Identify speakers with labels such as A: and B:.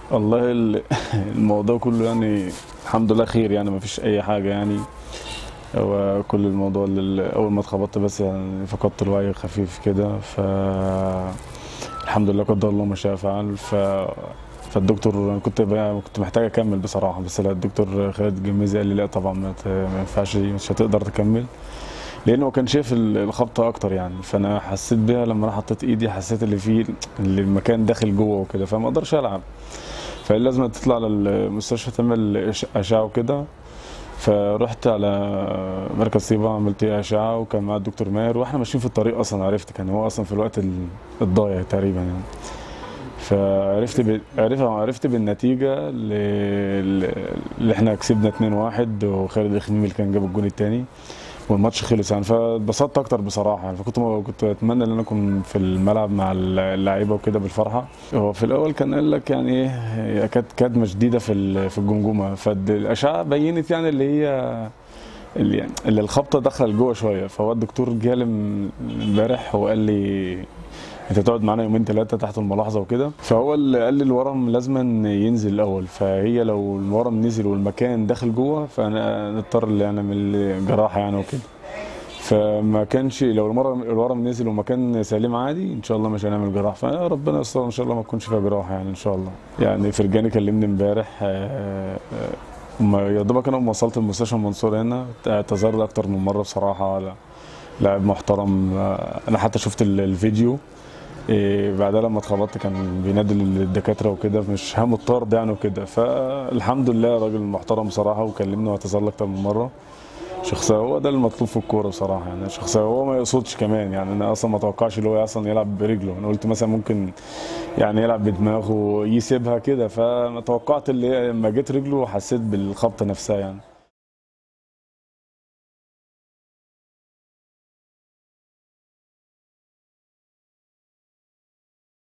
A: والله ال- الموضوع كله يعني الحمد لله خير يعني ما فيش اي حاجه يعني هو كل الموضوع اللي اول ما اتخبطت بس يعني فقدت الوعي خفيف كده ف الحمد لله قدر الله ما شاء فعل ف فالدكتور أنا كنت بقى كنت محتاج اكمل بصراحه بس لا الدكتور خالد الجميزي قال لي لا طبعا ما ت- ما ينفعش مش هتقدر تكمل لانه هو كان شايف ال- الخبطه اكتر يعني فانا حسيت بيها لما انا حطيت ايدي حسيت اللي فيه اللي المكان داخل جوه وكده فما اقدرش العب فلازم تطلع للمستشفى تعمل إش- اشعه وكده فرحت على مركز طيبة عملت ايه اشعه وكان معاه الدكتور ماهر واحنا ماشيين في الطريق اصلا عرفت كان هو اصلا في الوقت ال- الضايع تقريبا يعني فعرفت ب... عرفت عرفت بالنتيجه ل- ل- اللي احنا كسبنا 2-1 وخالد الخميمي اللي كان جاب الجون الثاني والماتش خلص يعني فاتبسطت اكتر بصراحه يعني فكنت كنت اتمنى ان انا اكون في الملعب مع اللعيبه وكده بالفرحه هو في الاول كان قال لك يعني ايه هي كانت كدمه شديده في ال- في الجمجمه فالاشعه بينت يعني اللي هي اللي يعني اللي الخبطه دخل جوه شويه فهو الدكتور جالي م- امبارح وقال لي انت تقعد معانا يومين ثلاثه تحت الملاحظه وكده فهو اللي قال لي الورم لازم ينزل الاول فهي لو الورم نزل والمكان داخل جوه فانا نضطر يعني نعمل جراحه يعني وكده فما كانش لو الورم الورم نزل ومكان سليم عادي ان شاء الله مش هنعمل جراحه فربنا يستر ان شاء الله ما تكونش فيها جراحه يعني ان شاء الله يعني فرجاني كلمني امبارح آه، آه، ما يا دوبك انا لما وصلت المستشفى المنصوره هنا اعتذر لي اكتر من مره بصراحه لا- لاعب محترم آه، انا حتى شفت ال- الفيديو إيه بعدها لما اتخبطت كان بينادي للدكاتره وكده مش هم الطرد يعني وكده فالحمد لله راجل محترم بصراحه وكلمني واعتذر لي اكتر من مره شخصيه هو ده المطلوب في الكوره بصراحه يعني شخصيه هو ما يقصدش كمان يعني انا اصلا ما اتوقعش اللي هو اصلا يلعب برجله انا قلت مثلا ممكن يعني يلعب بدماغه يسيبها كده فما توقعت اللي هي لما جيت رجله حسيت بالخبطه نفسها يعني